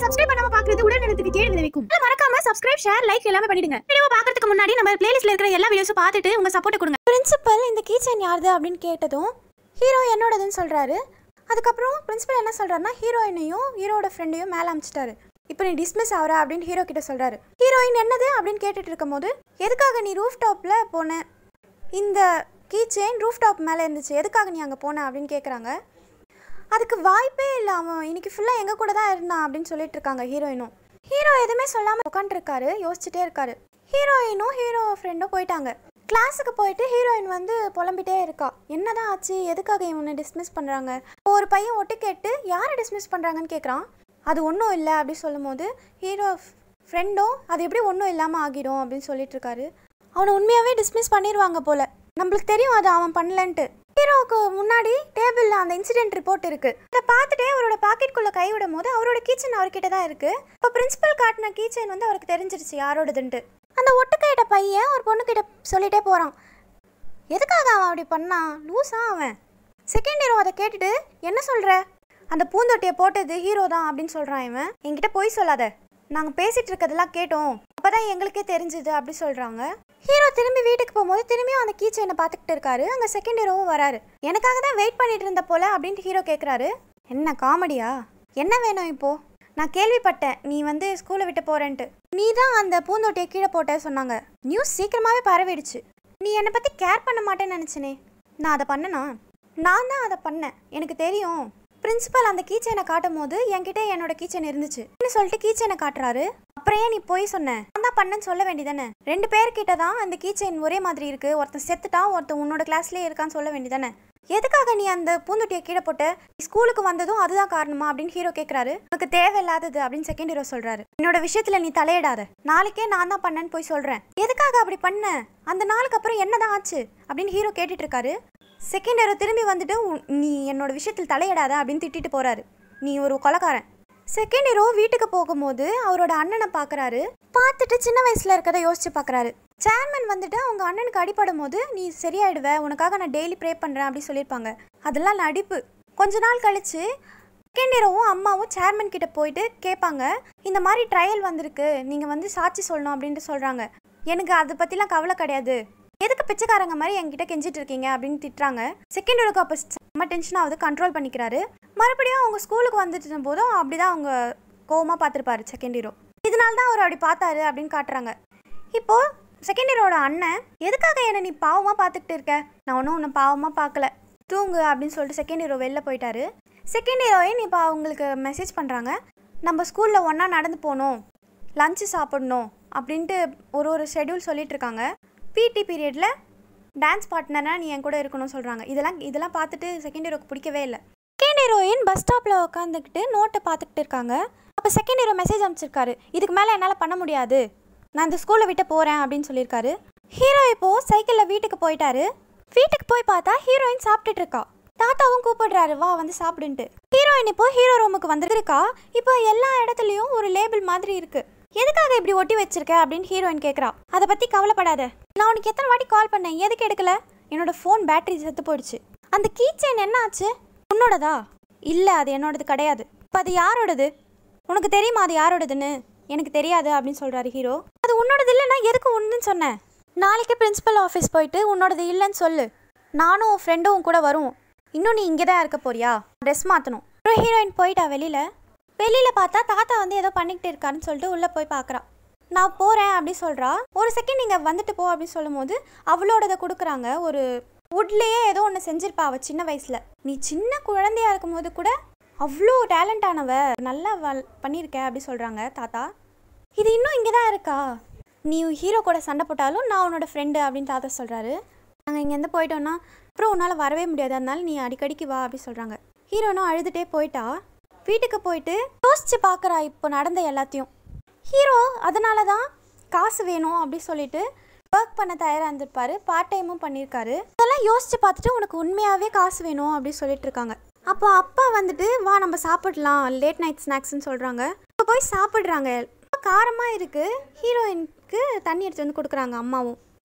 subscribe பண்ணாம பாக்குறது உடல்நலத்துக்கு கேடு விளைவிக்கும் அதனால மறக்காம சப்ஸ்கிரைப் ஷேர் லைக் எல்லாமே பண்ணிடுங்க வீடியோ பாக்குறதுக்கு முன்னாடி நம்ம பிளேலிஸ்ட்ல இருக்கிற எல்லா வீடியோஸும் பார்த்துட்டு உங்க சப்போர்ட் கொடுங்க பிரின்சிபல் இந்த கீச்சன் யாருது அப்படின்னு கேட்டதும் ஹீரோ என்னோடதுன்னு சொல்கிறாரு அதுக்கப்புறம் பிரின்சிபல் என்ன சொல்கிறாருன்னா ஹீரோயினையும் ஹீரோட ஃப்ரெண்டையும் மேலே அமிச்சிட்டாரு இப்போ நீ டிஸ்மிஸ் ஆகிற அப்படின்னு ஹீரோ கிட்ட சொல்கிறாரு ஹீரோயின் என்னது அப்படின்னு கேட்டுட்டு இருக்கும்போது எதுக்காக நீ ரூஃப் டாப்பில் போன இந்த கீ செயின் ரூஃப் டாப் மேலே இருந்துச்சு எதுக்காக நீ அங்கே போன அப்படின்னு கேட்குறாங்க அதுக்கு வாய்ப்பே இல்லை அவன் இன்னைக்கு ஃபுல்லாக எங்கள் கூட தான் இருந்தான் அப்படின்னு சொல்லிட்டு இருக்காங்க ஹீரோயினும் ஹீரோ எதுவுமே சொல்லாமல் உட்காந்துருக்காரு யோசிச்சுட்டே இருக்காரு ஹீரோயினும் ஹீரோ ஃப்ரெண்டும் போயிட்டாங்க கிளாஸுக்கு போயிட்டு ஹீரோயின் வந்து புலம்பிட்டே இருக்கா என்னதான் ஆச்சு எதுக்காக இவனை டிஸ்மிஸ் பண்ணுறாங்க ஒரு பையன் ஒட்டு கேட்டு யாரை டிஸ்மிஸ் பண்ணுறாங்கன்னு கேட்குறான் அது ஒன்றும் இல்லை அப்படி சொல்லும்போது ஹீரோ ஃப்ரெண்டும் அது எப்படி ஒன்றும் இல்லாமல் ஆகிடும் அப்படின்னு சொல்லிட்டு இருக்காரு அவனை உண்மையாகவே டிஸ்மிஸ் பண்ணிடுவாங்க போல நம்மளுக்கு தெரியும் அது அவன் பண்ணலன்ட்டு ஹீரோவுக்கு முன்னாடி டேபிளில் அந்த இன்சிடென்ட் ரிப்போர்ட் இருக்கு அதை பார்த்துட்டே அவரோட பாக்கெட்குள்ளே கை விடும் போது அவரோட கீச்சன் அவர்கிட்ட தான் இருக்கு இப்போ பிரின்சிபல் காட்டின கீச்சன் வந்து அவருக்கு தெரிஞ்சிருச்சு யாரோடதுன்ட்டு அந்த ஒட்டுக்கையிட்ட பையன் ஒரு பொண்ணுக்கிட்ட சொல்லிட்டே போகிறான் எதுக்காக அவன் அப்படி பண்ணான் லூஸா அவன் செகண்ட் ஹீரோ அதை கேட்டுட்டு என்ன சொல்கிற அந்த பூந்தொட்டியை போட்டது ஹீரோ தான் அப்படின்னு சொல்கிறான் இவன் என்கிட்ட போய் சொல்லாத நாங்கள் பேசிகிட்டு இருக்கதெல்லாம் கேட்டோம் அப்போ தான் எங்களுக்கே தெரிஞ்சுது அப்படி சொல்கிறாங்க ஹீரோ திரும்பி வீட்டுக்கு போகும்போது திரும்பியும் அந்த கீ செயினை பார்த்துக்கிட்டு இருக்காரு அங்கே செகண்ட் ஹீரோவும் வராரு எனக்காக தான் வெயிட் பண்ணிட்டு இருந்த போல அப்படின்ட்டு ஹீரோ கேட்குறாரு என்ன காமெடியா என்ன வேணும் இப்போ நான் கேள்விப்பட்டேன் நீ வந்து ஸ்கூலை விட்டு போறேன்ட்டு நீ தான் அந்த பூந்தொட்டியை கீழே போட்ட சொன்னாங்க நியூஸ் சீக்கிரமாவே பரவிடுச்சு நீ என்னை பற்றி கேர் பண்ண மாட்டேன்னு நினச்சினே நான் அதை பண்ணனா நான் தான் அதை பண்ணேன் எனக்கு தெரியும் பிரின்சிபல் அந்த கீச்சனை காட்டும் போது என்கிட்ட என்னோட கீச்சன் இருந்துச்சு சொல்லிட்டு கீச்சனை காட்டுறாரு அப்புறம் ஏன் நீ போய் சொன்ன நான் தான் பண்ணேன்னு சொல்ல வேண்டியதானே ரெண்டு பேர்கிட்ட தான் அந்த கீச்செயின் ஒரே மாதிரி இருக்கு ஒருத்தன் செத்துட்டான் ஒருத்தன் உன்னோட கிளாஸ்லயே இருக்கான்னு சொல்ல வேண்டியதானே எதுக்காக நீ அந்த பூந்தொட்டியை கீழே போட்ட நீ ஸ்கூலுக்கு வந்ததும் அதுதான் காரணமா அப்படின்னு ஹீரோ கேட்குறாரு உனக்கு தேவையில்லாதது அப்படின்னு செகண்ட் ஹீரோ சொல்றாரு என்னோட விஷயத்துல நீ தலையிடாத நாளைக்கே நான் தான் பண்ணேன்னு போய் சொல்றேன் எதுக்காக அப்படி பண்ண அந்த நாளுக்கு அப்புறம் என்னதான் ஆச்சு அப்படின்னு ஹீரோ கேட்டுட்டு இருக்காரு செகண்ட் ஹீரோ திரும்பி வந்துட்டு உன்- நீ என்னோட விஷயத்தில் தலையிடாத அப்படின்னு திட்டிட்டு போறாரு நீ ஒரு கொலக்காரன் செகண்ட் ஹீரோ வீட்டுக்கு போகும்போது அவரோட அண்ணனை பார்க்கறாரு பார்த்துட்டு சின்ன வயசுல இருக்கதை யோசிச்சு பார்க்கறாரு சேர்மன் வந்துட்டு அவங்க அண்ணனுக்கு அடிபடும் போது நீ சரியாயிடுவ உனக்காக நான் டெய்லி ப்ரே பண்றேன் அப்படி சொல்லியிருப்பாங்க அதெல்லாம் நடிப்பு கொஞ்ச நாள் கழிச்சு செகண்ட் ஹீரோவும் அம்மாவும் சேர்மன் கிட்ட போயிட்டு கேட்பாங்க இந்த மாதிரி ட்ரையல் வந்திருக்கு நீங்கள் வந்து சாட்சி சொல்லணும் அப்படின்ட்டு சொல்கிறாங்க எனக்கு அதை பற்றிலாம் கவலை கிடையாது எதுக்கு பிச்சைக்காரங்க மாதிரி என்கிட்ட கெஞ்சிட்டு இருக்கீங்க அப்படின்னு திட்டுறாங்க செகண்ட் ஹீரோக்கு அப்போ செம்ம டென்ஷன் ஆகுது கண்ட்ரோல் பண்ணிக்கிறாரு மறுபடியும் அவங்க ஸ்கூலுக்கு வந்துட்டு போதும் அப்படிதான் அவங்க கோவமாக பார்த்துருப்பாரு செகண்ட் ஹீரோ இதனால தான் அவர் அப்படி பார்த்தாரு அப்படின்னு காட்டுறாங்க இப்போ செகண்ட் ஹீரோட அண்ணன் எதுக்காக என்னை நீ பாவமாக பார்த்துக்கிட்டு இருக்க நான் ஒன்றும் உன்னை பாவமாக பார்க்கல தூங்கு அப்படின்னு சொல்லிட்டு செகண்ட் ஹீரோ வெளில போயிட்டாரு செகண்ட் ஹீரோயின் இப்போ அவங்களுக்கு மெசேஜ் பண்ணுறாங்க நம்ம ஸ்கூலில் ஒன்றா நடந்து போகணும் லஞ்சு சாப்பிடணும் அப்படின்ட்டு ஒரு ஒரு ஷெட்யூல் சொல்லிட்டு இருக்காங்க பிடி பீரியடில் டான்ஸ் பார்ட்னராக நீ என் கூட இருக்கணும்னு சொல்கிறாங்க இதெல்லாம் இதெல்லாம் பார்த்துட்டு செகண்ட் ஹீரோக்கு பிடிக்கவே இல்லை செகண்ட் ஹீரோயின் பஸ் ஸ்டாப்பில் உட்காந்துக்கிட்டு நோட்டை பார்த்துக்கிட்டு இருக்காங்க அப்போ செகண்ட் ஹீரோ மெசேஜ் அனுப்பிச்சிருக்காரு இதுக்கு மேலே என்னால் பண்ண முடியாது நான் இந்த ஸ்கூலை விட்டு போகிறேன் அப்படின்னு சொல்லியிருக்காரு ஹீரோ இப்போது சைக்கிளில் வீட்டுக்கு போயிட்டாரு வீட்டுக்கு போய் பார்த்தா ஹீரோயின் சாப்பிட்டுட்டு இருக்கா தாத்தாவும் கூப்பிடுறாரு வா வந்து சாப்பிடுன்ட்டு ஹீரோயின் இப்போ ஹீரோ ரூமுக்கு வந்துருக்கா இப்போ எல்லா இடத்துலையும் ஒரு லேபிள் மாதிரி இருக்கு எதுக்காக இப்படி ஒட்டி வச்சிருக்க அப்படின்னு ஹீரோயின் கேட்குறா அதை பற்றி கவலைப்படாத நான் உனக்கு எத்தனை வாட்டி கால் பண்ணேன் எதுக்கு எடுக்கல என்னோட ஃபோன் பேட்டரி செத்து போயிடுச்சு அந்த கீ செயின் என்ன ஆச்சு உன்னோடதா இல்லை அது என்னோடது கிடையாது இப்போ அது யாரோடது உனக்கு தெரியுமா அது யாரோடதுன்னு எனக்கு தெரியாது அப்படின்னு சொல்கிறாரு ஹீரோ அது உன்னோடது இல்லைன்னா எதுக்கு உண்டுன்னு சொன்னேன் நாளைக்கு பிரின்சிபல் ஆஃபீஸ் போயிட்டு உன்னோடது இல்லைன்னு சொல்லு நானும் உன் ஃப்ரெண்டும் உன் கூட வருவோம் இன்னும் நீ இங்கே தான் இருக்க போறியா ட்ரெஸ் மாற்றணும் அப்புறம் ஹீரோயின் போயிட்டா வெளியில் வெளியில் பார்த்தா தாத்தா வந்து ஏதோ பண்ணிக்கிட்டு இருக்காருன்னு சொல்லிட்டு உள்ளே போய் பார்க்குறா நான் போகிறேன் அப்படி சொல்கிறா ஒரு செகண்ட் நீங்கள் வந்துட்டு போ அப்படின்னு சொல்லும்போது அவளோடதை கொடுக்குறாங்க ஒரு வுட்லேயே ஏதோ ஒன்று செஞ்சிருப்பா அவள் சின்ன வயசில் நீ சின்ன குழந்தையா இருக்கும்போது கூட அவ்வளோ டேலண்ட் ஆனவ நல்லா வள் பண்ணியிருக்க அப்படி சொல்கிறாங்க தாத்தா இது இன்னும் இங்கே தான் இருக்கா நீ ஹீரோ கூட சண்டை போட்டாலும் நான் உன்னோட ஃப்ரெண்டு அப்படின்னு தாத்தா சொல்கிறாரு நாங்கள் இங்கேருந்து போயிட்டோன்னா அப்புறம் உன்னால் வரவே முடியாது அதனால நீ அடிக்கடிக்கு வா அப்படி சொல்கிறாங்க ஹீரோனும் அழுதுகிட்டே போயிட்டா வீட்டுக்கு போயிட்டு யோசிச்சு பார்க்குறா இப்போ நடந்த எல்லாத்தையும் ஹீரோ அதனால தான் காசு வேணும் அப்படி சொல்லிட்டு ஒர்க் பண்ண தயாராக இருந்திருப்பாரு பார்ட் டைமும் பண்ணியிருக்காரு அதெல்லாம் யோசிச்சு பார்த்துட்டு உனக்கு உண்மையாகவே காசு வேணும் அப்படி சொல்லிட்டு இருக்காங்க அப்போ அப்பா வந்துட்டு வா நம்ம சாப்பிடலாம் லேட் நைட் ஸ்நாக்ஸ்னு சொல்கிறாங்க இப்போ போய் சாப்பிட்றாங்க ரொம்ப காரமாக இருக்குது ஹீரோயினுக்கு தண்ணி எடுத்து வந்து கொடுக்குறாங்க அம்மாவும்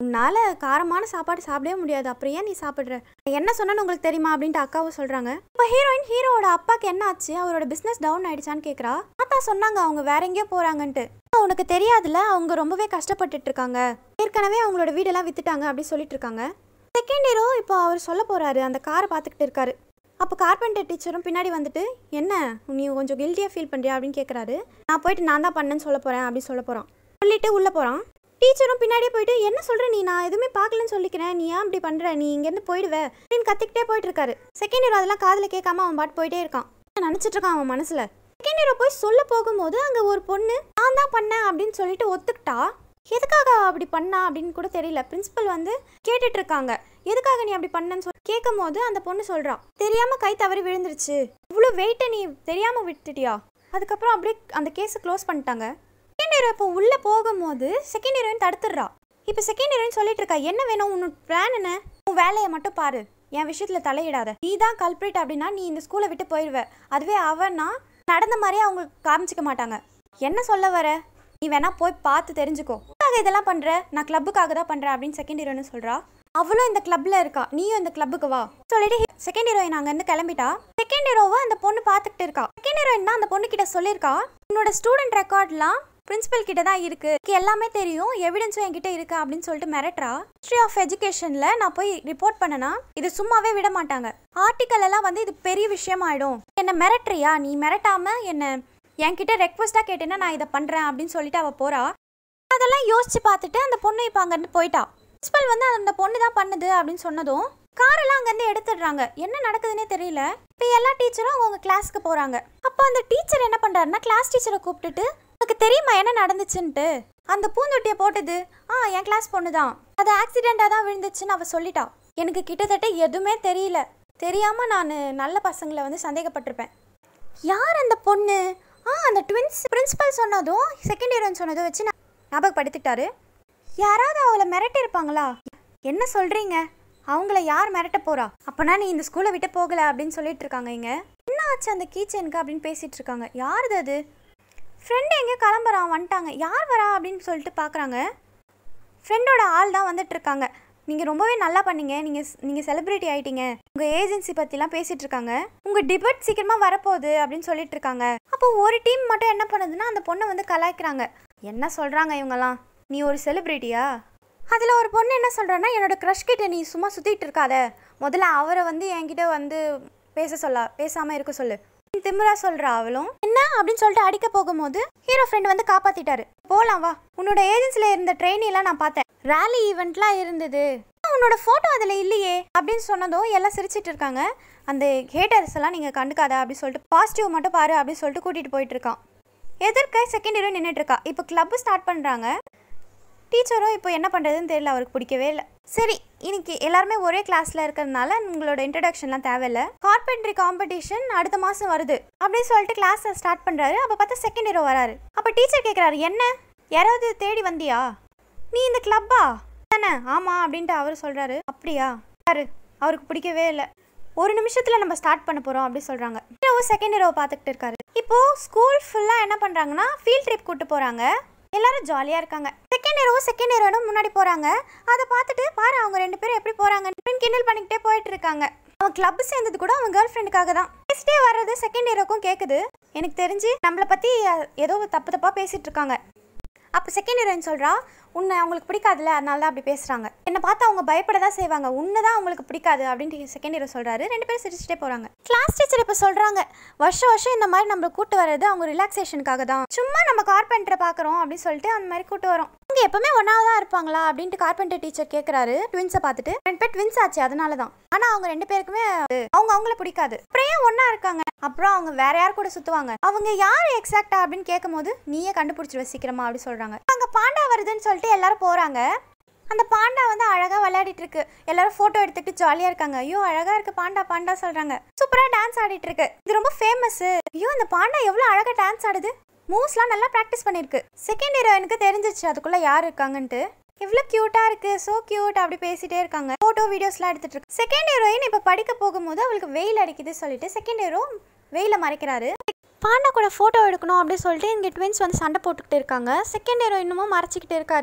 உன்னால காரமான சாப்பாடு சாப்பிடவே முடியாது அப்புறம் ஏன் நீ சாப்பிட்ற என்ன சொன்னேன்னு உங்களுக்கு தெரியுமா அப்படின்ட்டு அக்காவும் சொல்றாங்க இப்போ ஹீரோயின் ஹீரோவோட அப்பாக்கு என்ன ஆச்சு அவரோட பிஸ்னஸ் டவுன் ஆயிடுச்சான்னு கேட்குறா அத்தா சொன்னாங்க அவங்க வேற எங்கேயோ போறாங்கன்ட்டு உனக்கு தெரியாதுல்ல அவங்க ரொம்பவே கஷ்டப்பட்டுட்டு இருக்காங்க ஏற்கனவே அவங்களோட வீடெல்லாம் வித்துட்டாங்க அப்படி சொல்லிட்டு இருக்காங்க செகண்ட் ஹீரோ இப்போ அவர் சொல்ல போறாரு அந்த காரை பார்த்துக்கிட்டு இருக்காரு அப்போ கார்பெண்டர் டீச்சரும் பின்னாடி வந்துட்டு என்ன நீ கொஞ்சம் கில்ட்டியாக ஃபீல் பண்ணுறியா அப்படின்னு கேட்குறாரு நான் போயிட்டு நான் தான் பண்ணேன்னு சொல்ல போகிறேன் அப்படின்னு சொல்ல போகிறான் சொல்லிட்டு உள்ளே போகிறான் டீச்சரும் பின்னாடியே போயிட்டு என்ன சொல்கிற நீ நான் எதுவுமே பார்க்கலன்னு சொல்லிக்கிறேன் நீ ஏன் அப்படி பண்ணுற நீ இங்கேருந்து போயிடுவ அப்படின்னு கத்திக்கிட்டே போயிட்டு இருக்காரு செகண்ட் ஹீரோ அதெல்லாம் காதில் கேட்காம அவன் பாட்டு போயிட்டே இருக்கான் நினச்சிட்டு இருக்கான் அவன் மனசில் செகண்ட் ஹீரோ போய் சொல்ல போகும்போது அங்கே ஒரு பொண்ணு நான் தான் பண்ணேன் அப்படின்னு சொல்லிட்டு ஒத்துக்கிட்டா எதுக்காக அவ அப்படி பண்ணா அப்படின்னு கூட தெரியல பிரின்சிபல் வந்து கேட்டுட்டு இருக்காங்க எதுக்காக நீ அப்படி பண்ணன்னு சொல்லி கேட்கும் போது அந்த பொண்ணு சொல்றா தெரியாம கை தவறி விழுந்துருச்சு இவ்வளோ வெயிட்டை நீ தெரியாம விட்டுட்டியா அதுக்கப்புறம் அப்படியே அந்த கேஸை க்ளோஸ் பண்ணிட்டாங்க செகண்ட் ஹீரோ இப்போ உள்ள போகும்போது செகண்ட் ஹீரோயின் தடுத்துடுறா இப்போ செகண்ட் ஹீரோயின் சொல்லிட்டு இருக்கா என்ன வேணும் உன்னோட பிளான் என்ன உன் வேலையை மட்டும் பாரு என் விஷயத்துல தலையிடாத நீ தான் கல்பிரிட் அப்படின்னா நீ இந்த ஸ்கூலை விட்டு போயிடுவ அதுவே அவன்னா நடந்த மாதிரியே அவங்க காமிச்சிக்க மாட்டாங்க என்ன சொல்ல வர நீ வேணா போய் பார்த்து தெரிஞ்சுக்கோ எதுக்காக இதெல்லாம் பண்ற நான் கிளப்புக்காக தான் பண்றேன் அப்படின்னு செகண்ட் ஹீரோன்னு சொல்றா அவளும் இந்த கிளப்ல இருக்கா நீயும் இந்த கிளப்புக்கு வா சொல்லிட்டு செகண்ட் ஹீரோயின் அங்க இருந்து கிளம்பிட்டா செகண்ட் ஹீரோவை அந்த பொண்ணு பார்த்துக்கிட்டு இருக்கா செகண்ட் ஹீரோயின் தான் அந்த பொண்ணு கிட்ட சொல்லியிருக்கா உன்னோட ஸ்டூடெண்ட் ரெக்கார்ட்லாம் பிரின்சிபல் கிட்ட தான் இருக்கு எனக்கு எல்லாமே தெரியும் எவிடன்ஸும் என்கிட்ட இருக்கு அப்படின்னு சொல்லிட்டு மிரட்டுறா ஹிஸ்ட்ரி ஆஃப் எஜுகேஷன்ல நான் போய் ரிப்போர்ட் பண்ணனா இது சும்மாவே விட மாட்டாங்க ஆர்டிக்கல் எல்லாம் வந்து இது பெரிய விஷயம் ஆயிடும் என்ன மிரட்டுறியா நீ மிரட்டாம என்ன என்கிட்ட ரெக்வஸ்டா கேட்டேன்னா நான் இதை பண்றேன் அப்படின்னு சொல்லிட்டு அவ போறா அதெல்லாம் யோசிச்சு பார்த்துட்டு அந்த பொண்ணு இப்போ அங்கேருந்து போயிட்டா பிரின்சிபல் வந்து அந்த பொண்ணு தான் பண்ணுது அப்படின்னு சொன்னதும் காரெல்லாம் அங்கேருந்து எடுத்துடுறாங்க என்ன நடக்குதுன்னே தெரியல இப்போ எல்லா டீச்சரும் அவங்க கிளாஸ்க்கு போகிறாங்க அப்போ அந்த டீச்சர் என்ன பண்ணுறாருன்னா கிளாஸ் டீச்சரை கூப்பிட்டுட்டு உனக்கு தெரியுமா என்ன நடந்துச்சுன்ட்டு அந்த பூந்தொட்டியை போட்டது ஆ என் கிளாஸ் பொண்ணு தான் அது ஆக்சிடெண்ட்டாக தான் விழுந்துச்சுன்னு அவ சொல்லிட்டா எனக்கு கிட்டத்தட்ட எதுவுமே தெரியல தெரியாமல் நான் நல்ல பசங்களை வந்து சந்தேகப்பட்டிருப்பேன் யார் அந்த பொண்ணு ஆ அந்த ட்வின்ஸ் பிரின்சிபல் சொன்னதும் செகண்ட் இயர்னு சொன்னதும் வச்சு நான் ஞாபகப்படுத்திட்டாரு யாராவது அவளை மிரட்டி இருப்பாங்களா என்ன சொல்றீங்க அவங்கள யார் மிரட்ட போறா அப்பனா நீ இந்த ஸ்கூலை விட்டு போகல அப்படின்னு சொல்லிட்டு இருக்காங்க இங்க என்ன ஆச்சு அந்த கீச்சனுக்கு அப்படின்னு பேசிட்டு இருக்காங்க யாருது அது ஃப்ரெண்டு எங்கே கிளம்புறான் வந்துட்டாங்க யார் வரா அப்படின்னு சொல்லிட்டு பார்க்குறாங்க ஃப்ரெண்டோட ஆள் தான் வந்துட்டு இருக்காங்க நீங்கள் ரொம்பவே நல்லா பண்ணீங்க நீங்கள் நீங்கள் செலிப்ரிட்டி ஆயிட்டீங்க உங்கள் ஏஜென்சி பற்றிலாம் பேசிட்டு இருக்காங்க உங்கள் டிபேட் சீக்கிரமாக வரப்போகுது அப்படின்னு சொல்லிட்டு இருக்காங்க அப்போ ஒரு டீம் மட்டும் என்ன பண்ணுதுன்னா அந்த பொண்ணை வந்து கலாய்க்கிறாங்க என்ன சொல்கிறாங்க இவங்கெல்லாம் நீ ஒரு செலிப்ரிட்டியா அதில் ஒரு பொண்ணு என்ன சொல்கிறான்னா என்னோட க்ரஷ் கிட்ட நீ சும்மா சுற்றிட்டு இருக்காத முதல்ல அவரை வந்து என்கிட்ட வந்து பேச சொல்ல பேசாமல் இருக்க சொல்லு திமிரா சொல்றா அவளும் என்ன அப்படின்னு சொல்லிட்டு அடிக்க போகும்போது ஹீரோ ஃப்ரெண்ட் வந்து காப்பாத்திட்டாரு போலாம் வா உன்னோட ஏஜென்சில இருந்த ட்ரெயினி எல்லாம் நான் பார்த்தேன் ரேலி ஈவெண்ட்லாம் இருந்தது உன்னோட போட்டோ அதுல இல்லையே அப்படின்னு சொன்னதும் எல்லாம் சிரிச்சிட்டு இருக்காங்க அந்த ஹேட்டர்ஸ் எல்லாம் நீங்க கண்டுக்காத அப்படின்னு சொல்லிட்டு பாசிட்டிவ் மட்டும் பாரு அப்படின்னு சொல்லிட்டு கூட்டிட்டு போயிட்டு இருக்கான் எதிர்க்க செகண்ட் ஹீரோ நின்றுட்டு இருக்கா இப்போ கிளப் ஸ்டார்ட் பண்றாங்க டீச்சரும் இப்போ என்ன பண்ணுறதுன்னு தெரியல அவருக்கு பிடிக்கவே இல்லை சரி இன்னைக்கு எல்லாருமே ஒரே கிளாஸில் இருக்கிறதுனால உங்களோட இன்ட்ரடக்ஷன்லாம் தேவையில்ல கார்பென்ட்ரி காம்படிஷன் அடுத்த மாதம் வருது அப்படின்னு சொல்லிட்டு கிளாஸை ஸ்டார்ட் பண்ணுறாரு அப்போ பார்த்தா செகண்ட் ஹீரோ வராரு அப்போ டீச்சர் கேட்குறாரு என்ன யாராவது தேடி வந்தியா நீ இந்த கிளப்பா தானே ஆமாம் அப்படின்ட்டு அவர் சொல்கிறாரு அப்படியா யாரு அவருக்கு பிடிக்கவே இல்லை ஒரு நிமிஷத்தில் நம்ம ஸ்டார்ட் பண்ண போகிறோம் அப்படி சொல்கிறாங்க ஹீரோவும் செகண்ட் ஹீரோவை பார்த்துக்கிட்டு இருக்காரு இப்போது ஸ்கூல் ஃபுல்லாக என்ன பண்ணுறாங்கன்னா ஃபீல்ட் ட்ரிப் கூட்டு போகிறாங்க எல்லாரும் ஜாலியாக இருக்காங்க செகண்ட் ஹீரோவும் செகண்ட் ஹீரோனும் முன்னாடி போகிறாங்க அதை பார்த்துட்டு பாரு அவங்க ரெண்டு பேரும் எப்படி போகிறாங்க அப்படின்னு கிண்டல் பண்ணிக்கிட்டே போயிட்டு இருக்காங்க அவன் கிளப் சேர்ந்தது கூட அவன் கேர்ள் ஃப்ரெண்டுக்காக தான் பேசிட்டே வர்றது செகண்ட் ஹீரோக்கும் கேட்குது எனக்கு தெரிஞ்சு நம்மளை பற்றி ஏதோ தப்பு தப்பாக பேசிட்டு இருக்காங்க அப்போ செகண்ட் ஹீரோயின் சொல்கிறா உன்னை அவங்களுக்கு பிடிக்காதுல்ல அதனால தான் அப்படி பேசுகிறாங்க என்னை பார்த்து அவங்க பயப்பட தான் செய்வாங்க உன்னை தான் அவங்களுக்கு பிடிக்காது அப்படின்ட்டு செகண்ட் ஹீரோ சொல்கிறாரு ரெண்டு பேரும் சிரிச்சுட்டே போகிறாங்க கிளாஸ் டீச்சர் இப்போ சொல்கிறாங்க வருஷம் வருஷம் இந்த மாதிரி நம்மளை கூட்டு வர்றது அவங்க ரிலாக்ஸேஷனுக்காக தான் சும்மா நம்ம கார்பெண்டரை பார்க்குறோம் அப்படின்னு சொல்லிட்டு அந்த மாதிரி கூட்டு வரோம் அவங்க எப்பவுமே ஒன்றாவது தான் இருப்பாங்களா அப்படின்ட்டு கார்பெண்டர் டீச்சர் கேட்குறாரு ட்வின்ஸை பார்த்துட்டு ரெண்டு பேர் ட்வின்ஸ் ஆச்சு அதனால தான் ஆனால் அவங்க ரெண்டு பேருக்குமே அவங்க அவங்கள பிடிக்காது அப்புறம் ஏன் ஒன்றா இருக்காங்க அப்புறம் அவங்க வேற யார் கூட சுற்றுவாங்க அவங்க யார் எக்ஸாக்டா அப்படின்னு கேட்கும்போது நீயே கண்டுபிடிச்சிருவ சீக்கிரமா அப்படி சொல்கிறாங்க அங்கே பாண்டா வருதுன்னு சொல்லிட்டு எல்லாரும் போகிறாங்க அந்த பாண்டா வந்து அழகா விளையாடிட்டு இருக்கு எல்லாரும் போட்டோ எடுத்துக்கிட்டு ஜாலியா இருக்காங்க ஐயோ அழகா இருக்கு பாண்டா பாண்டா சொல்றாங்க சூப்பரா டான்ஸ் ஆடிட்டு இருக்கு இது ரொம்ப ஃபேமஸ் ஐயோ இந்த பாண்டா எவ்வளவு அழகா டான்ஸ் ஆடுது மூவ்ஸ்லாம் நல்லா ப்ராக்டிஸ் பண்ணிருக்கு செகண்ட் ஹீரோயினுக்கு தெரிஞ்சிச்சு அதுக்குள்ள யார் இருக்காங்கன்ட்டு எவ்வளோ க்யூட்டாக இருக்கு ஸோ க்யூட் அப்படி பேசிட்டே இருக்காங்க ஃபோட்டோ வீடியோஸ்லாம் எடுத்துட்டு இருக்கு செகண்ட் ஹீரோயின் இப்போ படிக்க போகும்போது அவளுக்கு வெயில் அடிக்குது சொல்லிட்டு செகண்ட் ஹீரோ வெயில மறைக்கிறாரு பாண்டா கூட ஃபோட்டோ எடுக்கணும் அப்படின்னு சொல்லிட்டு இங்கே ட்வின்ஸ் வந்து சண்டை போட்டுக்கிட்டு இருக்காங்க செகண்ட் ஹீரோ இன்னமும் மறைச்சிக்கிட்டு இருக்காரு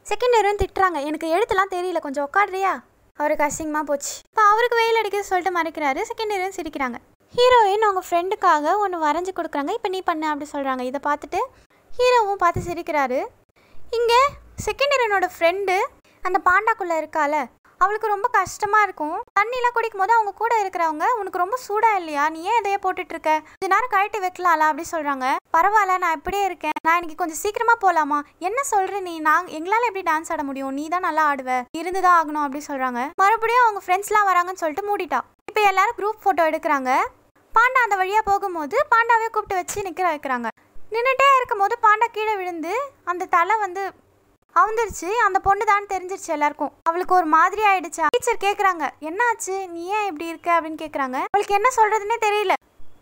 செகண்ட் ஹீரோயின் திட்டுறாங்க எனக்கு எழுத்துலாம் தெரியல கொஞ்சம் உட்காடுறியா அவருக்கு அசிங்கமாக போச்சு இப்போ அவருக்கு வெயில் அடிக்குது சொல்லிட்டு மறைக்கிறாரு செகண்ட் ஹீரோயின் சிரிக்கிறாங்க ஹீரோயின் அவங்க ஃப்ரெண்டுக்காக ஒன்று வரைஞ்சி கொடுக்குறாங்க இப்போ நீ பண்ணு அப்படி சொல்கிறாங்க இதை பார்த்துட்டு ஹீரோவும் பார்த்து சிரிக்கிறாரு இங்கே செகண்ட் ஹீரோயினோட ஃப்ரெண்டு அந்த பாண்டாக்குள்ளே இருக்கால அவளுக்கு ரொம்ப கஷ்டமாக இருக்கும் தண்ணிலாம் குடிக்கும் போது அவங்க கூட இருக்கிறவங்க உனக்கு ரொம்ப சூடாக இல்லையா நீ ஏன் இதையே போட்டுட்டு இருக்க கொஞ்ச நேரம் கழட்டி வைக்கலாம்ல அப்படி சொல்கிறாங்க பரவாயில்ல நான் இப்படியே இருக்கேன் நான் இன்னைக்கு கொஞ்சம் சீக்கிரமாக போகலாமா என்ன சொல்கிற நீ நாங்கள் எங்களால் எப்படி டான்ஸ் ஆட முடியும் நீ தான் நல்லா ஆடுவ இருந்து தான் ஆகணும் அப்படி சொல்கிறாங்க மறுபடியும் அவங்க ஃப்ரெண்ட்ஸ்லாம் வராங்கன்னு சொல்லிட்டு மூடிட்டா இப்போ எல்லாரும் குரூப் ஃபோட்டோ எடுக்கிறாங்க பாண்டா அந்த வழியாக போகும்போது பாண்டாவே கூப்பிட்டு வச்சு நிற்கிற வைக்கிறாங்க நின்றுட்டே இருக்கும்போது பாண்டா கீழே விழுந்து அந்த தலை வந்து அவுந்துருச்சு அந்த பொண்ணு தான் தெரிஞ்சிருச்சு எல்லாருக்கும் அவளுக்கு ஒரு மாதிரி ஆயிடுச்சு டீச்சர் கேக்குறாங்க என்னாச்சு நீ ஏன் இப்படி இருக்க அப்படின்னு கேக்குறாங்க அவளுக்கு என்ன சொல்றதுன்னே தெரியல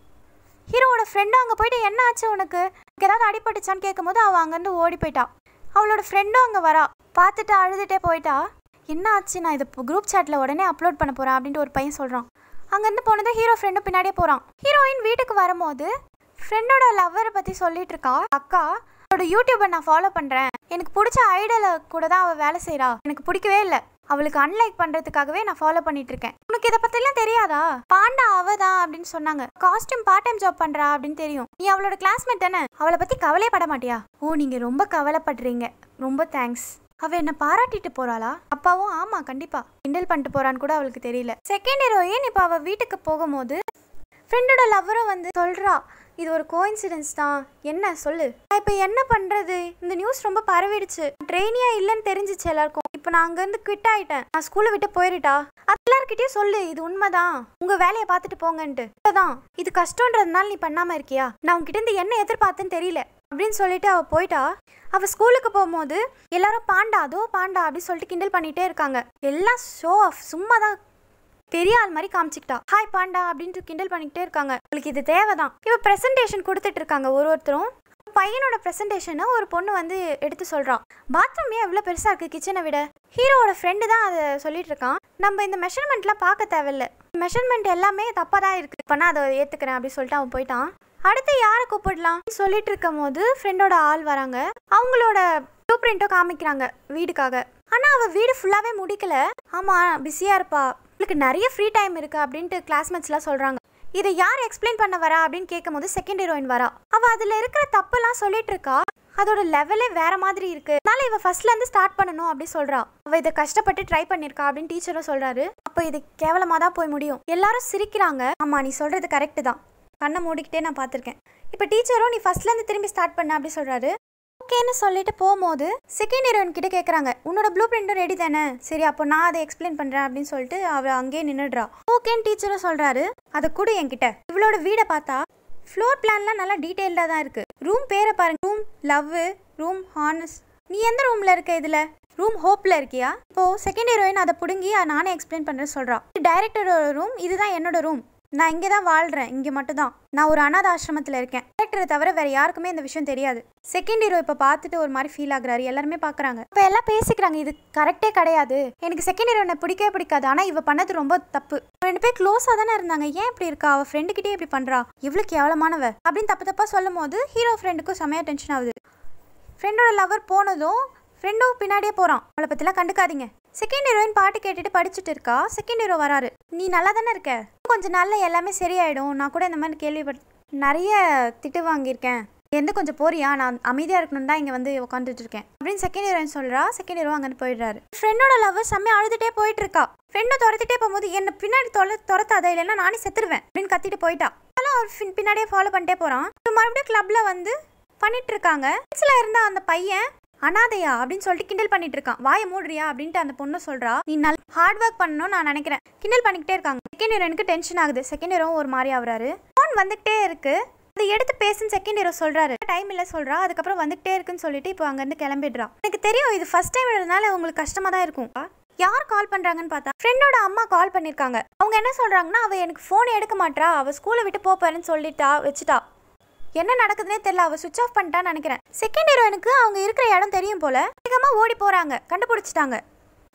ஹீரோவோட ஃப்ரெண்டும் அங்கே போயிட்டு என்ன ஆச்சு உனக்கு உனக்கு ஏதாவது அடிபட்டுச்சான்னு கேட்கும்போது அவள் அங்கேருந்து ஓடி போயிட்டா அவளோட ஃப்ரெண்டும் அங்கே வரா பார்த்துட்டு அழுதுட்டே போயிட்டா என்ன ஆச்சு நான் இதை குரூப் சாட்டில் உடனே அப்லோட் பண்ண போகிறேன் அப்படின்ட்டு ஒரு பையன் சொல்கிறான் அங்கேருந்து போனது ஹீரோ ஃப்ரெண்டும் பின்னாடியே போகிறான் ஹீரோயின் வீட்டுக்கு வரும்போது ஃப்ரெண்டோட லவ்வரை பற்றி சொல்லிட்டு இருக்கா அக்கா அவளோட யூடியூபை நான் ஃபாலோ பண்ணுறேன் எனக்கு பிடிச்ச ஐடலை கூட தான் அவள் வேலை செய்கிறா எனக்கு பிடிக்கவே இல்லை அவளுக்கு அன்லைக் பண்ணுறதுக்காகவே நான் ஃபாலோ பண்ணிட்டு இருக்கேன் உனக்கு இதை பற்றிலாம் தெரியாதா பாண்டா அவ தான் அப்படின்னு சொன்னாங்க காஸ்டியூம் பார்ட் டைம் ஜாப் பண்ணுறா அப்படின்னு தெரியும் நீ அவளோட கிளாஸ்மேட் தானே அவளை பற்றி கவலையே பட மாட்டியா ஓ நீங்கள் ரொம்ப கவலைப்படுறீங்க ரொம்ப தேங்க்ஸ் அவ என்ன பாராட்டிட்டு போறாளா அப்பாவும் ஆமா கண்டிப்பா கிண்டல் பண்ணிட்டு போறான்னு கூட அவளுக்கு தெரியல செகண்ட் ஹீரோயின் இப்போ அவ வீட்டுக்கு போகும்போது ஃப்ரெண்டோட லவ்வரும் வந்து சொல்றா இது ஒரு கோயின்சிடென்ஸ் தான் என்ன சொல்லு நான் இப்போ என்ன பண்றது இந்த நியூஸ் ரொம்ப பரவிடுச்சு ட்ரெயினியா இல்லைன்னு தெரிஞ்சிச்சு எல்லாருக்கும் இப்போ நான் அங்கேருந்து குவிட் ஆயிட்டேன் நான் ஸ்கூலை விட்டு போயிட்டா எல்லார்கிட்டயும் சொல்லு இது உண்மைதான் உங்க வேலையை பார்த்துட்டு போங்கன்ட்டு தான் இது கஷ்டன்றதுனால நீ பண்ணாம இருக்கியா நான் உங்ககிட்ட இருந்து என்ன எதிர்பார்த்தேன்னு தெரியல அப்படின்னு சொல்லிட்டு அவ போயிட்டா அவ ஸ்கூலுக்கு போகும்போது எல்லாரும் பாண்டா அதோ பாண்டா அப்படி சொல்லிட்டு கிண்டல் பண்ணிட்டே இருக்காங்க எல்லாம் ஷோ ஆஃப் சும்மா தான் பெரிய ஆள் மாதிரி காமிச்சிக்கிட்டா ஹாய் பாண்டா அப்படின்ட்டு கிண்டல் பண்ணிக்கிட்டே இருக்காங்க உங்களுக்கு இது தேவைதான் இவ ப்ரெசன்டேஷன் கொடுத்துட்டு இருக்காங்க ஒரு ஒருத்தரும் பையனோட ப்ரெசன்டேஷனை ஒரு பொண்ணு வந்து எடுத்து சொல்றான் பாத்ரூம் ஏன் எவ்வளோ பெருசாக இருக்குது கிச்சனை விட ஹீரோவோட ஃப்ரெண்டு தான் அதை சொல்லிட்டு இருக்கான் நம்ம இந்த மெஷர்மெண்ட்லாம் பார்க்க தேவையில்ல மெஷர்மெண்ட் எல்லாமே தப்பாக தான் இருக்குது இப்போ நான் அதை ஏற்றுக்கிறேன் அப்படி சொல்லிட்டு அவன் போயிட்டான் அடுத்து யாரை கூப்பிடலாம் சொல்லிட்டு இருக்கும் போது ஃப்ரெண்டோட ஆள் வராங்க அவங்களோட ப்ளூ பிரிண்ட்டும் காமிக்கிறாங்க வீடுக்காக ஆனால் அவள் வீடு ஃபுல்லாகவே முடிக்கல ஆமாம் பிஸியாக இருப்பா உங்களுக்கு நிறைய ஃப்ரீ டைம் இருக்கு அப்படின்ட்டு கிளாஸ்மேட்ஸ்லாம் சொல்கிறாங்க இதை யார் எக்ஸ்பிளைன் பண்ண வரா அப்படின்னு கேட்கும்போது செகண்ட் ஹீரோயின் வரா அவள் அதில் இருக்கிற தப்பெல்லாம் சொல்லிட்டு இருக்கா அதோட லெவலே வேற மாதிரி இருக்கு அதனால இவ ஃபர்ஸ்ட்ல இருந்து ஸ்டார்ட் பண்ணணும் அப்படி சொல்றா அவ இதை கஷ்டப்பட்டு ட்ரை பண்ணிருக்கா அப்படின்னு டீச்சரும் சொல்றாரு அப்போ இது கேவலமா தான் போய் முடியும் எல்லாரும் சிரிக்கிறாங்க ஆமா நீ சொல்றது கரெக்ட் தான் கண்ணை மூடிக்கிட்டே நான் பார்த்துருக்கேன் இப்போ டீச்சரும் நீ ஃபர்ஸ்ட்ல இருந்து திரும்பி ஸ்டார்ட் பண்ண அப்படி சொல்றாரு ஓகேன்னு சொல்லிட்டு போகும்போது செகண்ட் ஹீரோயின் கிட்ட கேட்குறாங்க உன்னோட ப்ளூ பிரிண்ட்டும் ரெடி தானே சரி அப்போ நான் அதை எக்ஸ்பிளைன் பண்ணுறேன் அப்படின்னு சொல்லிட்டு அவள் அங்கேயே நின்றுடுறா ஓகேன்னு டீச்சரும் சொல்கிறாரு அதை கொடு என்கிட்ட இவளோட வீடை பார்த்தா ஃப்ளோர் பிளான்லாம் நல்லா டீட்டெயில்டாக தான் இருக்குது ரூம் பேரை பாருங்க ரூம் லவ் ரூம் ஹானஸ் நீ எந்த ரூமில் இருக்க இதில் ரூம் ஹோப்பில் இருக்கியா இப்போ செகண்ட் ஹீரோயின் அதை பிடுங்கி அஹ், நானே எக்ஸ்பிளைன் பண்ணுறேன் சொல்கிறா டைரக்டரோட ரூம் இதுதான் என்னோட ரூம் நான் இங்கே தான் வாழ்கிறேன் இங்கே மட்டும் தான் நான் ஒரு அனாத ஆசிரமத்தில் இருக்கேன் டேரக்டரை தவிர வேற யாருக்குமே இந்த விஷயம் தெரியாது செகண்ட் ஹீரோ இப்போ பார்த்துட்டு ஒரு மாதிரி ஃபீல் ஆகுறாரு எல்லாருமே பார்க்குறாங்க இப்போ எல்லாம் பேசிக்கிறாங்க இது கரெக்டே கிடையாது எனக்கு செகண்ட் ஹீரோனை பிடிக்கவே பிடிக்காது ஆனால் இவ பண்ணது ரொம்ப தப்பு ரெண்டு பேர் க்ளோஸாக தானே இருந்தாங்க ஏன் இப்படி இருக்கா அவள் ஃப்ரெண்டுக்கிட்டே இப்படி பண்ணுறா இவ்வளோ கேவலமானவ அப்படின்னு தப்பு தப்பாக சொல்லும் போது ஹீரோ ஃப்ரெண்டுக்கும் செமையா டென்ஷன் ஆகுது ஃப்ரெண்டோட லவர் போனதும் ஃப்ரெண்டும் பின்னாடியே போகிறான் அவளை பற்றிலாம் கண்டுக்காதீங்க செகண்ட் ஹீரோயின் பாட்டு கேட்டுட்டு படிச்சுட்டு இருக்கா செகண்ட் ஹீரோ வராரு நீ நல்லா தானே இருக்க கொஞ்ச நாளில் எல்லாமே சரியாயிடும் நான் கூட இந்த மாதிரி கேள்விப்பட் நிறைய திட்டு வாங்கியிருக்கேன் எந்த கொஞ்சம் போறியா நான் அமைதியாக இருக்கணும் தான் இங்கே வந்து உட்காந்துட்டு இருக்கேன் அப்படின்னு செகண்ட் ஹீரோயின் சொல்கிறா செகண்ட் ஹீரோ அங்கே போயிடுறாரு ஃப்ரெண்டோட லவ் செம்மையா அழுதுட்டே போயிட்டு இருக்கா ஃப்ரெண்டை துரத்திட்டே போகும்போது என்ன பின்னாடி தொலை துரத்தாத இல்லைன்னா நானே செத்துருவேன் அப்படின்னு கத்திட்டு போயிட்டா அதெல்லாம் அவர் பின்- பின்னாடியே ஃபாலோ பண்ணிட்டே போகிறான் மறுபடியும் கிளப்ல வந்து பண்ணிட்டு இருக்காங்க கிட்ஸ்ல இருந்த அந்த பையன் அனாதையா அப்படின்னு சொல்லிட்டு கிண்டல் பண்ணிட்டு இருக்கான் வாயை மூடுறியா அப்படின்ட்டு அந்த பொண்ணு சொல்றா நீ நல்ல ஹார்ட் ஒர்க் பண்ணணும்னு நான் நினைக்கிறேன் கிண்டல் பண்ணிக்கிட்டே இருக்காங்க செகண்ட் ஹீரோனுக்கு டென்ஷன் ஆகுது செகண்ட் ஹீரோ ஒரு மாதிரி ஆகுறாரு ஃபோன் வந்துகிட்டே இருக்கு அதை எடுத்து பேசுன்னு செகண்ட் ஹீரோ சொல்றாரு டைம் இல்ல சொல்றா அதுக்கப்புறம் வந்துகிட்டே இருக்குன்னு சொல்லிட்டு இப்போ அங்கிருந்து கிளம்பிடுறா எனக்கு தெரியும் இது ஃபர்ஸ்ட் டைம் இருந்தனால உங்களுக்கு கஷ்டமா தான் இருக்கும் யார் கால் பண்றாங்கன்னு பார்த்தா ஃப்ரெண்டோட அம்மா கால் பண்ணிருக்காங்க அவங்க என்ன சொல்றாங்கன்னா அவ எனக்கு ஃபோன் எடுக்க மாட்றா அவ ஸ்கூலை விட்டு போப்பாருன்னு சொல்லிட்டா வச்சுட்டா என்ன நடக்குதுன்னே தெரியல அவ சுவிச் ஆஃப் பண்ணிட்டான்னு நினைக்கிறேன் செகண்ட் ஹீரோயினுக்கு அவங்க இருக்கிற இடம் தெரியும் போல வேகமா ஓடி போறாங்க கண்டுபிடிச்சிட்டாங்க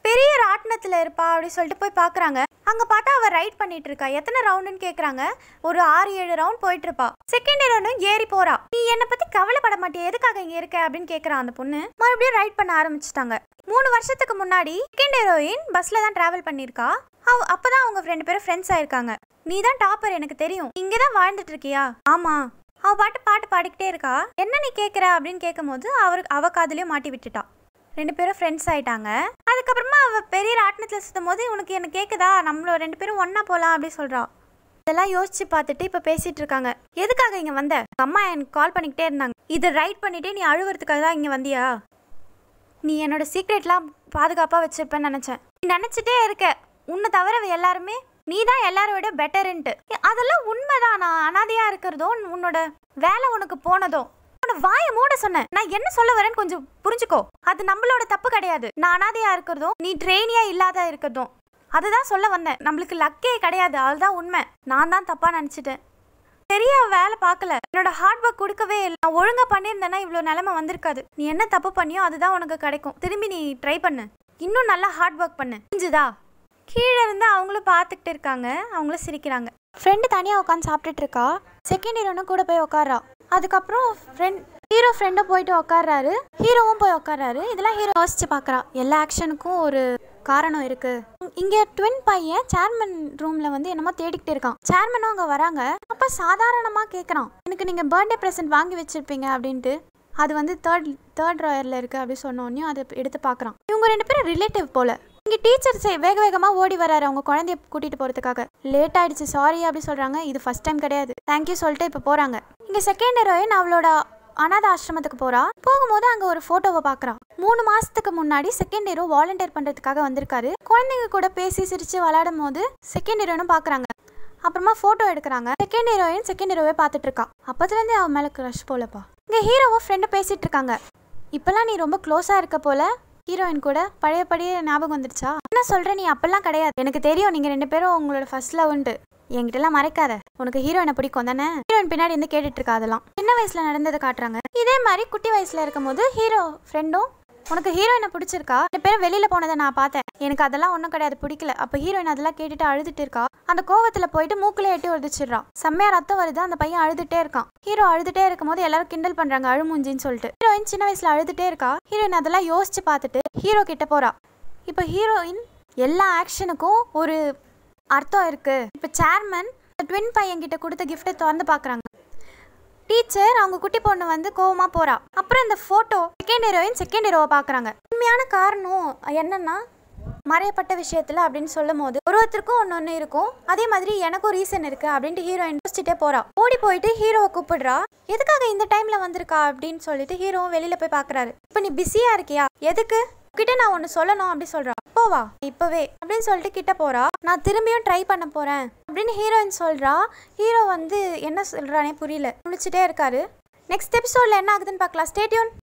பெரிய ராட்டினத்துல இருப்பா அப்படின்னு சொல்லிட்டு போய் பார்க்கறாங்க அங்க பார்த்தா அவ ரைட் பண்ணிட்டு இருக்கா எத்தனை ரவுண்டுன்னு கேக்குறாங்க ஒரு ஆறு ஏழு ரவுண்ட் போயிட்டு இருப்பா செகண்ட் ஹீரோனும் ஏறி போறா நீ என்னை பத்தி கவலைப்பட மாட்டியா எதுக்காக இங்க இருக்க அப்படின்னு கேக்குறான் அந்த பொண்ணு மறுபடியும் ரைட் பண்ண ஆரம்பிச்சிட்டாங்க மூணு வருஷத்துக்கு முன்னாடி செகண்ட் ஹீரோயின் பஸ்ல தான் டிராவல் பண்ணிருக்கா அவ அப்பதான் அவங்க ரெண்டு பேரும் ஃப்ரெண்ட்ஸ் ஆயிருக்காங்க நீ தான் டாப்பர் எனக்கு தெரியும் இங்கே தான் வாழ்ந்துட்டு இருக்கியா ஆமா அவ பாட்டு பாட்டு பாடிக்கிட்டே இருக்கா என்ன நீ கேக்குற அப்படின்னு கேட்கும்போது அவருக்கு அவ காதுலயும் மாட்டி விட்டுட்டா ரெண்டு பேரும் ஃப்ரெண்ட்ஸ் ஆயிட்டாங்க அதுக்கப்புறமா அவ பெரிய ராட்டினத்தில் சுத்தும் போது உனக்கு என்ன கேக்குதா நம்மள ரெண்டு பேரும் ஒண்ணா போலாம் அப்படி சொல்றா இதெல்லாம் யோசிச்சு பார்த்துட்டு இப்போ பேசிட்டு இருக்காங்க எதுக்காக இங்க வந்த உங்க அம்மா எனக்கு கால் பண்ணிக்கிட்டே இருந்தாங்க இதை ரைட் பண்ணிட்டே நீ அழுவுறதுக்காக தான் இங்க வந்தியா நீ என்னோட சீக்ரெட்லாம் பாதுகாப்பாக வச்சிருப்பேன்னு நினச்சேன் நீ நினச்சிட்டே இருக்க உன்னை தவிர எல்லாருமே நீ தான் எல்லாரை விட பெட்டருன்ட்டு அதெல்லாம் உண்மைதான் நான் அனாதையாக இருக்கிறதோ உன்னோட வேலை உனக்கு போனதோ உன்னை வாயை மூட சொன்னேன் நான் என்ன சொல்ல வரேன்னு கொஞ்சம் புரிஞ்சுக்கோ அது நம்மளோட தப்பு கிடையாது நான் அனாதையா இருக்கிறதும் நீ ட்ரெயினியா இல்லாத இருக்கிறதும் அதுதான் சொல்ல வந்தேன் நம்மளுக்கு லக்கே கிடையாது அதுதான் உண்மை நான் தான் தப்பா நினச்சிட்டேன் பெரிய வேலை பார்க்கல என்னோட ஹார்ட் ஒர்க் கொடுக்கவே இல்லை நான் ஒழுங்கா பண்ணியிருந்தேன்னா இவ்வளோ நிலைமை வந்திருக்காது நீ என்ன தப்பு பண்ணியோ அதுதான் உனக்கு கிடைக்கும் திரும்பி நீ ட்ரை பண்ணு இன்னும் நல்லா ஹார்ட் ஒர்க் பண்ணு புரிஞ்சுதா கீழே இருந்து அவங்களும் பார்த்துக்கிட்டு இருக்காங்க அவங்களும் சிரிக்கிறாங்க ஃப்ரெண்டு தனியாக உட்காந்து சாப்பிட்டுட்டு இருக்கா செகண்ட் ஹீரோனும் கூட போய் உட்கார்றா அதுக்கப்புறம் ஃப்ரெண்ட் ஹீரோ ஃப்ரெண்டும் போயிட்டு உட்கார்றாரு ஹீரோவும் போய் உட்கார்றாரு இதெல்லாம் ஹீரோ யோசிச்சு பார்க்குறா எல்லா ஆக்ஷனுக்கும் ஒரு காரணம் இருக்கு இங்க ட்வின் பையன் சேர்மன் ரூம்ல வந்து என்னமோ தேடிக்கிட்டு இருக்கான் சேர்மனும் அங்க வராங்க அப்ப சாதாரணமா கேக்குறான் எனக்கு நீங்க பர்த்டே ப்ரெசென்ட் வாங்கி வச்சிருப்பீங்க அப்படின்ட்டு அது வந்து தேர்ட் தேர்ட் ட்ராயர்ல இருக்கு அப்படி சொன்னோடனே அதை எடுத்து பார்க்கறான் இவங்க ரெண்டு பேரும் ரிலேட்டிவ் போல இங்க டீச்சர்ஸ் வேக வேகமா ஓடி வராரு அவங்க குழந்தைய கூட்டிட்டு போறதுக்காக லேட் ஆயிடுச்சு சாரி அப்படி சொல்றாங்க இது ஃபர்ஸ்ட் டைம் கிடையாது தேங்க்யூ சொல்லிட்டு இப்போ போறாங்க இங்க செகண்ட் ஹீரோயின் அவளோட அனாத ஆசிரமத்துக்கு போறா போகும்போது அங்க ஒரு போட்டோவை பாக்குறா மூணு மாசத்துக்கு முன்னாடி செகண்ட் ஹீரோ வாலண்டியர் பண்றதுக்காக வந்திருக்காரு குழந்தைங்க கூட பேசி சிரிச்சு விளையாடும் போது செகண்ட் ஹீரோனும் பாக்குறாங்க அப்புறமா போட்டோ எடுக்கிறாங்க செகண்ட் ஹீரோயின் செகண்ட் ஹீரோவே பார்த்துட்டு இருக்கா அப்பத்துல இருந்தே அவன் மேல க்ரஷ் போலப்பா இங்க ஹீரோவை ஃப்ரெண்டு பேசிட்டு இருக்காங்க இப்பெல்லாம் நீ ரொம்ப க்ளோஸா இருக்க போல ஹீரோயின் கூட பழையபடியே ஞாபகம் வந்துடுச்சா என்ன சொல்ற நீ அப்பெல்லாம் கிடையாது எனக்கு தெரியும் நீங்க ரெண்டு பேரும் உங்களோட ஃபர்ஸ்ட் லவ்ன்ட்டு என்கிட்டலாம் மறைக்காத உனக்கு ஹீரோயினை பிடிக்கும் தானே ஹீரோயின் பின்னாடி இருந்து கேட்டுட்டு இருக்கா அதெல்லாம் சின்ன வயசுல நடந்ததை காட்டுறாங்க இதே மாதிரி குட்டி வயசுல இருக்கும்போது ஹீரோ ஃப்ரெண்டும் உனக்கு ஹீரோயினை பிடிச்சிருக்கா ரெண்டு பேரும் வெளியில போனதை நான் பார்த்தேன் எனக்கு அதெல்லாம் ஒன்றும் கிடையாது பிடிக்கல அப்போ ஹீரோயின் அதெல்லாம் கேட்டுட்டு அழுதுட்டு இருக்கா அந்த கோவத்துல போயிட்டு மூக்குல எட்டி ஒதிச்சிடுறா செம்மையா ரத்தம் வருது அந்த பையன் அழுதுட்டே இருக்கான் ஹீரோ அழுதுட்டே இருக்கும்போது எல்லாரும் கிண்டல் பண்றாங்க அழுமூஞ்சின்னு சொல்லிட்டு ஹீரோயின் சின்ன வயசுல அழுதுட்டே இருக்கா ஹீரோயின் அதெல்லாம் யோசிச்சு பார்த்துட்டு ஹீரோ கிட்ட போறா இப்போ ஹீரோயின் எல்லா ஆக்ஷனுக்கும் ஒரு அர்த்தம் இருக்கு இப்போ சேர்மன் ட்வின் பையன் கிட்ட கொடுத்த கிஃப்ட்டை திறந்து பார்க்கறாங்க டீச்சர் அவங்க குட்டி பொண்ணு வந்து கோவமா போறா அப்புறம் இந்த போட்டோ செகண்ட் ஹீரோயின் செகண்ட் ஹீரோவை பார்க்கறாங்க உண்மையான காரணம் என்னன்னா மறையப்பட்ட விஷயத்துல அப்படின்னு சொல்லும் போது ஒரு ஒருத்தருக்கும் ஒன்று ஒன்று இருக்கும் அதே மாதிரி எனக்கும் ரீசன் இருக்கு அப்படின்ட்டு ஹீரோயின் யோசிச்சுட்டே போறா ஓடி போயிட்டு ஹீரோவை கூப்பிடுறா எதுக்காக இந்த டைம்ல வந்திருக்கா அப்படின்னு சொல்லிட்டு ஹீரோவும் வெளியில போய் பார்க்கறாரு இப்போ நீ பிஸியா இருக்கியா எதுக்கு கிட்ட நான் ஒன்று சொல்லணும் அப்படி சொல்றா போவா இப்பவே அப்படின்னு சொல்லிட்டு கிட்ட போறா நான் திரும்பியும் ட்ரை பண்ண போறேன் அப்படின்னு ஹீரோயின் சொல்றா ஹீரோ வந்து என்ன சொல்றானே புரியல முழிச்சிட்டே இருக்காரு நெக்ஸ்ட் எபிசோட்ல என்ன ஆகுதுன்னு பார்க்கலாம் ஸ்டேட்யூன்